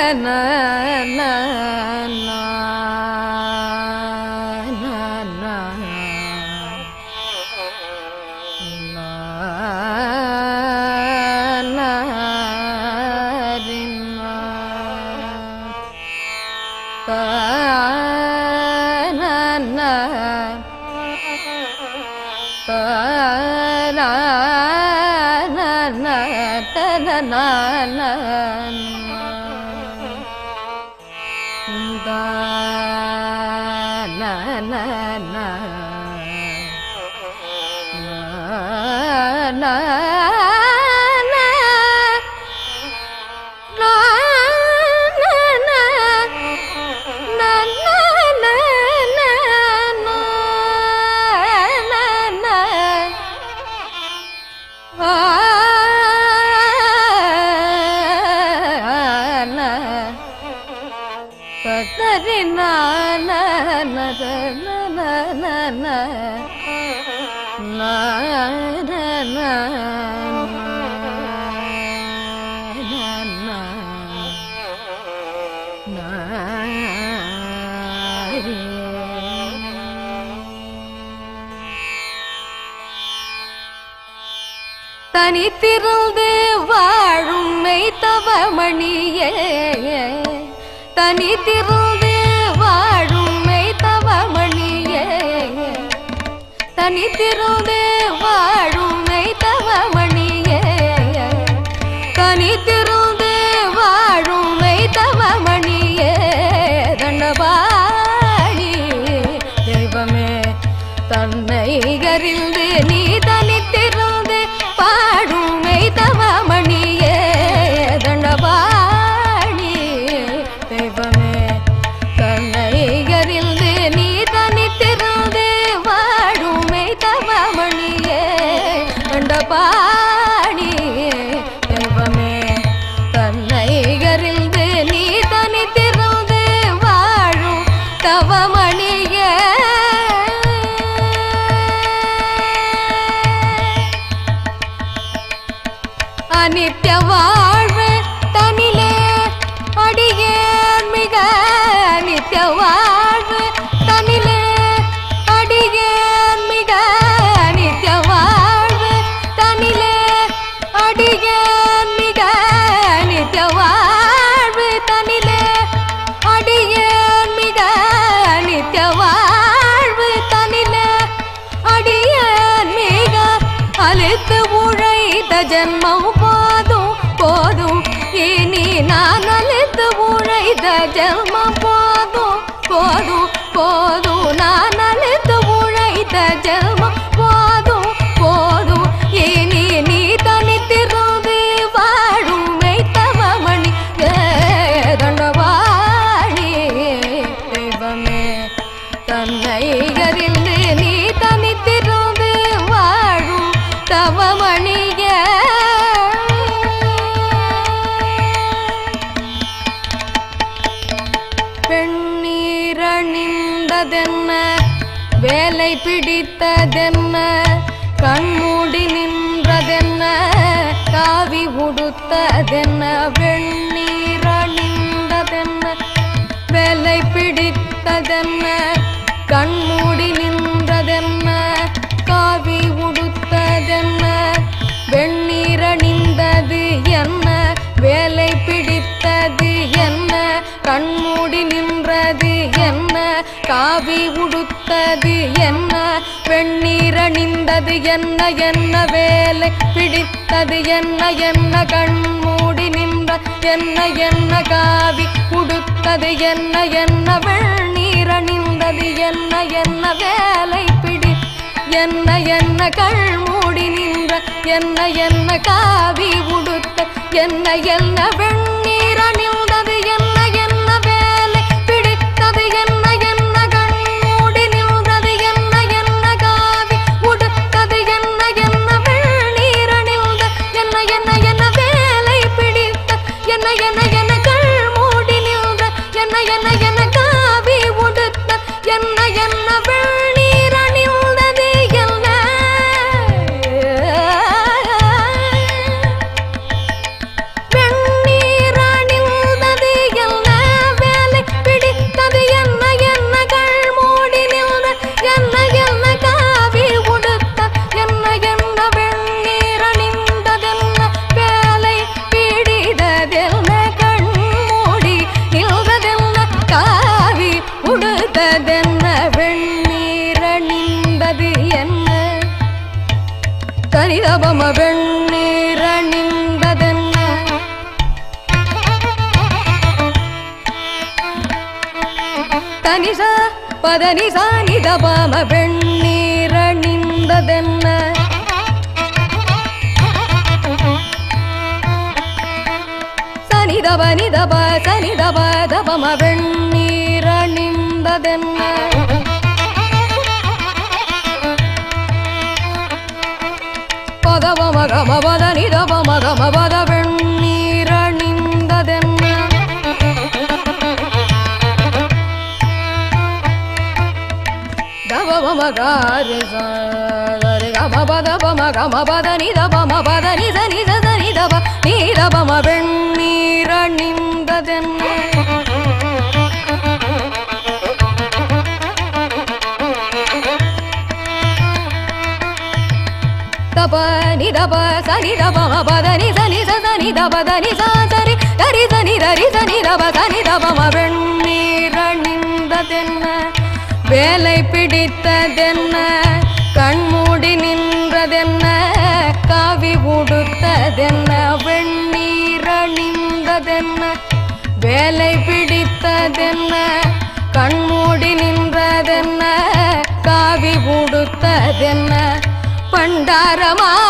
தனித்திருந்து வாழும் மெய்த்தவமணியே தனித்திருந்து வாழும் மெய்த்தவமணியே தனித்திருந்து வாழும் மெய்த்தவமணியே தனித்திருந்து வாழும் மெய்த்தவமணியே தண்டபாணி தெய்வமே தன்னை கரிந்து நீ தனித்திருந்து பாடும் மெய்தவமணியே தண்டபாணி தெய்வமே தன்னை கரிந்து நீ தனித்திருந்து வாழும் மெய்தவமணியே தண்டபாணி தெய்வமே தன்னை கரிந்து நீ தனித்திருந்து வாழும் தவமணியே அனித்ய வாழ்வு தனிலே அடியேன் மிக நித்ய வாழ்வு தனிலே அடியேன் மிக நித்ய வாழ்வு தனிலே அடியேன் மிக நித்ய வாழ்வு தனிலே அடியேன் மிக நித்ய வாழ்வு தனிலே அடியேன் மிக அழுத்து உழைத்த ஜென்மம் போதும் போதும் இனி நான் அழுத்து உழைத்த ஜென்மம் போதும் போதும் போதும் நான் அழுத்து உழைத்த ஜென்மம் போதும் போதும் இனி நீ தனித்திருந்து வாழும் மெய்த்தவமணி தண்டவாணி தெய்வமே தன்னை அறிந்து நீ தனித்திருந்து வாழும் தவமணிய பெண்ணீரணிந்ததென்ன வேலை பிடித்ததென்ன கண்மூடி நின்றதென்ன காவி உடுத்ததென்ன வெண்ணீரணிந்ததென்ன வேலை பிடித்ததென்ன கண்மூடி நின்றதென்ன காவி உடுத்ததென்ன வெண்ணீரணிந்தது என்ன வேலை பிடித்தது என்ன கண்மூடி நின்றது என்ன காவி உடுத்தது என்ன வெண்ணீரணிந்தது என்ன என்ன வேலை பிடித்தது என்ன என்ன கண்மூடி நின்ற என்ன என்ன காவி உடுத்தது என்ன என்ன வெண்ணீரணிந்தது என்ன என்ன வேலை பிடி என்ன என்ன கள் மூடி நின்ற என்ன என்ன காவி உடுத்த என்ன என்ன வெண்ணீர் அணிந்தது என்ன என்ன வேலை பிடித்தது என்ன என்ன கண் மூடி நின்றது என்ன என்ன காவி உடுத்தது என்ன என்ன வெண்ணீர் அணிந்த என்ன என்ன என்ன வேலை பிடித்த என்ன என்ன என்ன கள் மூடி நின்ற என்ன என்ன என்ன காவி உடுத்த என்ன என்ன வெண்ணீர் அணிந்தது என்ன வெண்ணீர் சரிதபம வெண்ணீரணிந்ததென்ன தனிச பதனிச நிதபம வெண்ணீரணிந்ததென்ன சனிதப நிதப சனிதப தபம வெண்ணீரணிந்ததென்ன பதவ மகம பத நிதப மகம பத வெண்ணீரணிந்ததென்ன தவ மம காரி சரி கம பத பம கம பத நிதப ம பத நித நித நிதப நீதபம வெண்ணீரணிந்ததென்ன தப நிதப சனி தப ம பத நி சனி ச சனி தப தனி ச சரி தரி சனி தரி சனி தப சனி தப ம வெண்ணீரணிந்ததென்ன வேலை பிடித்ததென்ன கண்மூடி நின்றதென்ன காவி உடுத்ததென்ன வெண்ணீரணிந்ததென்ன வேலை பிடித்ததென்ன கண்மூடி நின்றதென்ன காவி உடுத்ததென்ன பண்டாரமா